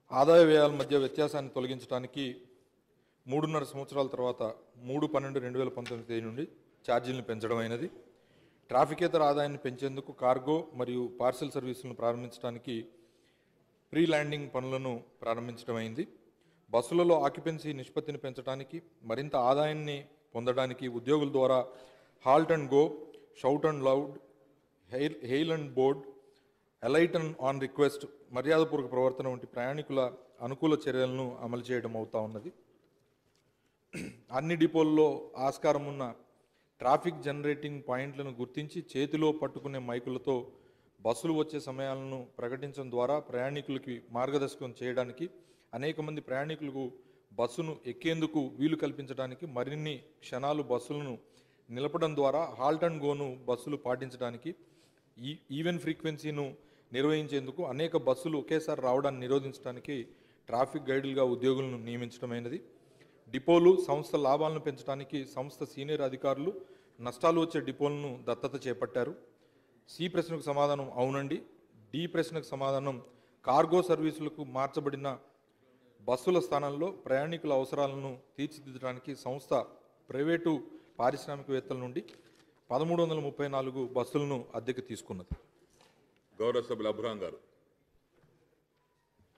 ఆదాయ వ్యయాల మధ్య వ్యత్యాసాన్ని తొలగించడానికి మూడున్నర సంవత్సరాల తర్వాత మూడు పన్నెండు రెండు వేల పంతొమ్మిది తేదీ నుండి ఛార్జీలను పెంచడం అయినది ట్రాఫికేతర ఆదాయాన్ని పెంచేందుకు కార్గో మరియు పార్సెల్ సర్వీసులను ప్రారంభించడానికి ప్రీ ల్యాండింగ్ పనులను ప్రారంభించడం అయింది బస్సులలో ఆక్యుపెన్సీ నిష్పత్తిని పెంచడానికి మరింత ఆదాయాన్ని పొందడానికి ఉద్యోగుల ద్వారా halt and go shout and loud hail hail and board alight and on request మర్యాదపూర్వక ప్రవర్తన వంటి ప్రయాణికుల అనుకూల చర్యలను అమలు చేయడం అవుతా ఉన్నది అన్ని డిపోల్లో ఆస్కారం ఉన్న ట్రాఫిక్ జనరేటింగ్ పాయింట్లను గుర్తించి చేతిలో పట్టుకునే మైకులతో బస్సులు వచ్చే సమయాలను ప్రకటించడం ద్వారా ప్రయాణికులకి మార్గదర్శకం చేయడానికి అనేక మంది ప్రయాణికులకు బస్సును ఎక్కేందుకు వీలు కల్పించడానికి మరిన్ని క్షణాలు బస్సులను నిలపడం ద్వారా హాల్ట్ అండ్ గోను బస్సులు పాటించడానికి ఈ ఈవెన్ ఫ్రీక్వెన్సీను నిర్వహించేందుకు అనేక బస్సులు ఒకేసారి రావడాన్ని నిరోధించడానికి ట్రాఫిక్ గైడులుగా ఉద్యోగులను నియమించడమైనది డిపోలు సంస్థ లాభాలను పెంచడానికి సంస్థ సీనియర్ అధికారులు నష్టాలు వచ్చే డిపోలను దత్తత చేపట్టారు సి ప్రశ్నకు సమాధానం అవునండి డి ప్రశ్నకు సమాధానం కార్గో సర్వీసులకు మార్చబడిన బస్సుల స్థానంలో ప్రయాణికుల అవసరాలను తీర్చిదిద్దడానికి సంస్థ ప్రైవేటు పారిశ్రామికవేత్తల నుండి పదమూడు వందల ముప్పై నాలుగు బస్సులను అద్దెకు తీసుకున్నది గౌరవ సభ్యులు అబ్రహాం గారు